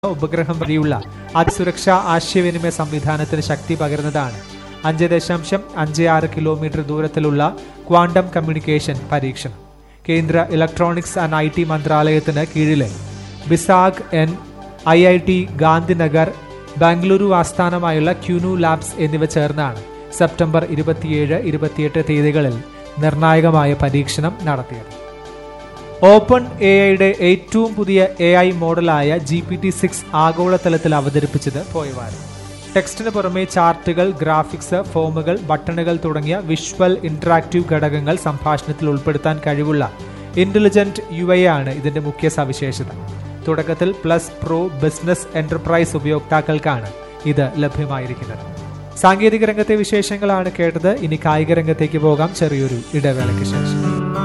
ഉപഗ്രഹം വഴിയുള്ള അതിസുരക്ഷാ ആശയവിനിമയ സംവിധാനത്തിന് ശക്തി പകരുന്നതാണ് അഞ്ച് ദശാംശം അഞ്ച് ആറ് കിലോമീറ്റർ ദൂരത്തിലുള്ള ക്വാണ്ടം കമ്മ്യൂണിക്കേഷൻ പരീക്ഷണം കേന്ദ്ര ഇലക്ട്രോണിക്സ് ആൻഡ് ഐ ടി മന്ത്രാലയത്തിന് കീഴിലെ BISAG N I I T Gandhinagar Bengaluru ആസ്ഥാനമായുള്ള ക്യൂനു ലാബ്സ് എന്നിവ ചേർന്നാണ് സെപ്റ്റംബർ ഇരുപത്തിയേഴ് ഇരുപത്തിയെട്ട് തീയതികളിൽ നിർണായകമായ പരീക്ഷണം നടത്തിയത് ഓപ്പൺ എ ഐയുടെ ഏറ്റവും പുതിയ എ ഐ മോഡലായ ജി പി ടി സിക്സ് ആഗോളതലത്തിൽ അവതരിപ്പിച്ചത് പോയവാരം ടെക്സ്റ്റിന് പുറമെ ചാർട്ടുകൾ ഗ്രാഫിക്സ് ഫോമുകൾ ബട്ടണുകൾ തുടങ്ങിയ വിഷ്വൽ ഇന്ററാക്റ്റീവ് ഘടകങ്ങൾ സംഭാഷണത്തിൽ ഉൾപ്പെടുത്താൻ കഴിവുള്ള ഇന്റലിജന്റ് യു ഐ ആണ് ഇതിന്റെ മുഖ്യ സവിശേഷത തുടക്കത്തിൽ പ്ലസ് പ്രോ ബിസിനസ് എന്റർപ്രൈസ് ഉപയോക്താക്കൾക്കാണ് ഇത് ലഭ്യമായിരിക്കുന്നത് സാങ്കേതിക രംഗത്തെ വിശേഷങ്ങളാണ് കേട്ടത് ഇനി കായിക രംഗത്തേക്ക് പോകാം ചെറിയൊരു ഇടവേളയ്ക്ക് ശേഷം